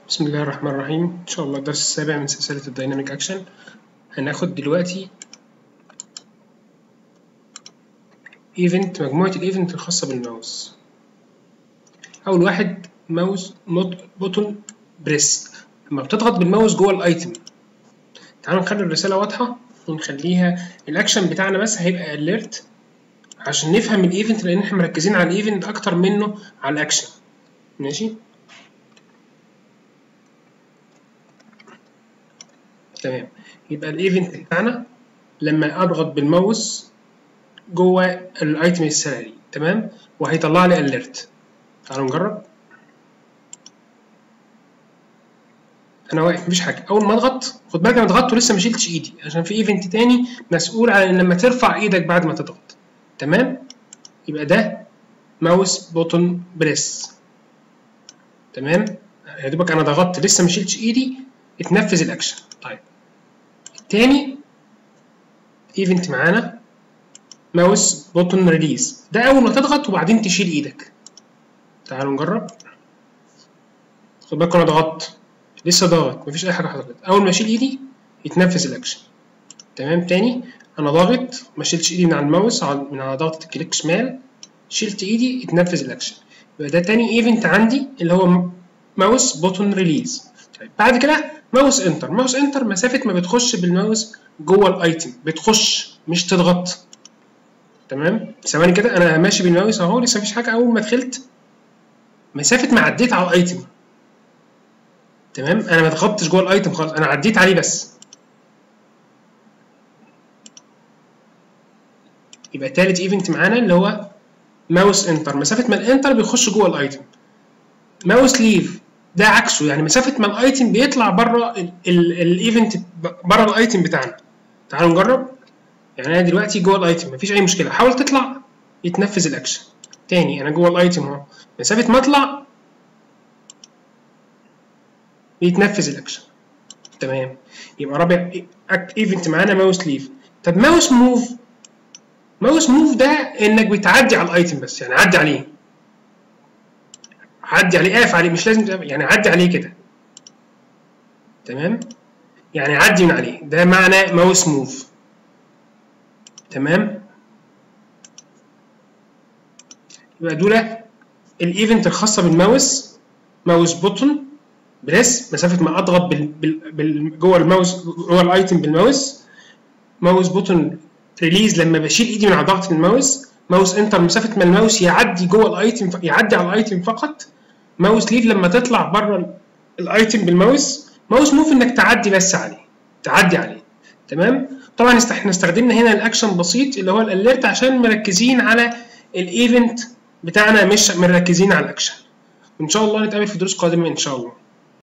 بسم الله الرحمن الرحيم إن شاء الله الدرس السابع من سلسلة الديناميك أكشن هناخد دلوقتي ايفنت مجموعة الايفنت الخاصة بالماوس أول واحد ماوس بوتون بريس لما بتضغط بالماوس جوه الايتم تعالوا نخلي الرسالة واضحة ونخليها الأكشن بتاعنا بس هيبقى alert عشان نفهم الايفنت لأن احنا مركزين على الايفنت أكتر منه على الأكشن ماشي تمام يبقى الايفنت بتاعنا لما اضغط بالماوس جوه الايتم السالري تمام وهيطلع لي اليرت تعالوا نجرب انا واقف مفيش حاجه اول ما اضغط خد بالك انا ضغطت ولسه ما شلتش ايدي عشان في ايفنت تاني مسؤول على ان لما ترفع ايدك بعد ما تضغط تمام يبقى ده ماوس بوتون بريس تمام يا دوبك انا ضغطت لسه ما شلتش ايدي اتنفذ الاكشن طيب التاني ايفنت معانا ماوس بوتون ريليز ده اول ما تضغط وبعدين تشيل ايدك تعالوا نجرب خد بالك انا ضغطت لسه ضاغط مفيش اي حاجه حصلت اول ما اشيل ايدي يتنفذ الاكشن تمام تاني انا ضاغط ما شلتش ايدي من على الماوس من على ضغطه الكليك شمال شلت ايدي اتنفذ الاكشن يبقى ده تاني ايفنت عندي اللي هو ماوس بوتون ريليز طيب بعد كده ماوس انتر ماوس انتر مسافه ما بتخش بالماوس جوه الايتم بتخش مش تضغط تمام ثواني كده انا ماشي بالماوس اهو لسه مفيش حاجه اول ما دخلت مسافه ما عديت على الايتم تمام انا ما ضغطتش جوه الايتم خالص انا عديت عليه بس يبقى تالت ايفنت معانا اللي هو ماوس انتر مسافه ما الانتر بيخش جوه الايتم ماوس ليف ده عكسه يعني مسافه ما الايتم بيطلع بره الايفنت بره الايتم بتاعنا تعالوا نجرب يعني انا دلوقتي جوه الايتم مفيش اي مشكله حاول تطلع يتنفذ الاكشن تاني انا جوه الايتم اهو مسافه ما اطلع يتنفذ الاكشن تمام يبقى رابع ايفنت معانا ماوس ليف طب ماوس موف ماوس موف ده انك بتعدي على الايتم بس يعني عدي عليه عدي عليه اقف عليه مش لازم يعني عدي عليه كده تمام يعني عدي من عليه ده معنى ماوس موف تمام يبقى دول الايفنت الخاصه بالماوس ماوس بوتون بريس مسافه ما اضغط بال... بال... بال... جوه الماوس جوه الايتم بالماوس ماوس بوتون ريليز لما بشيل ايدي من على ضغط الماوس ماوس انتر مسافه ما الماوس يعدي جوه الايتم يعدي على الايتم فقط ماوس ليف لما تطلع بره الايتم بالماوس ماوس موف انك تعدي بس عليه تعدي عليه تمام طبعا احنا استخدمنا هنا الاكشن بسيط اللي هو الاليرت عشان مركزين على الايفنت بتاعنا مش مركزين على الاكشن وان شاء الله نتقابل في دروس قادمه ان شاء الله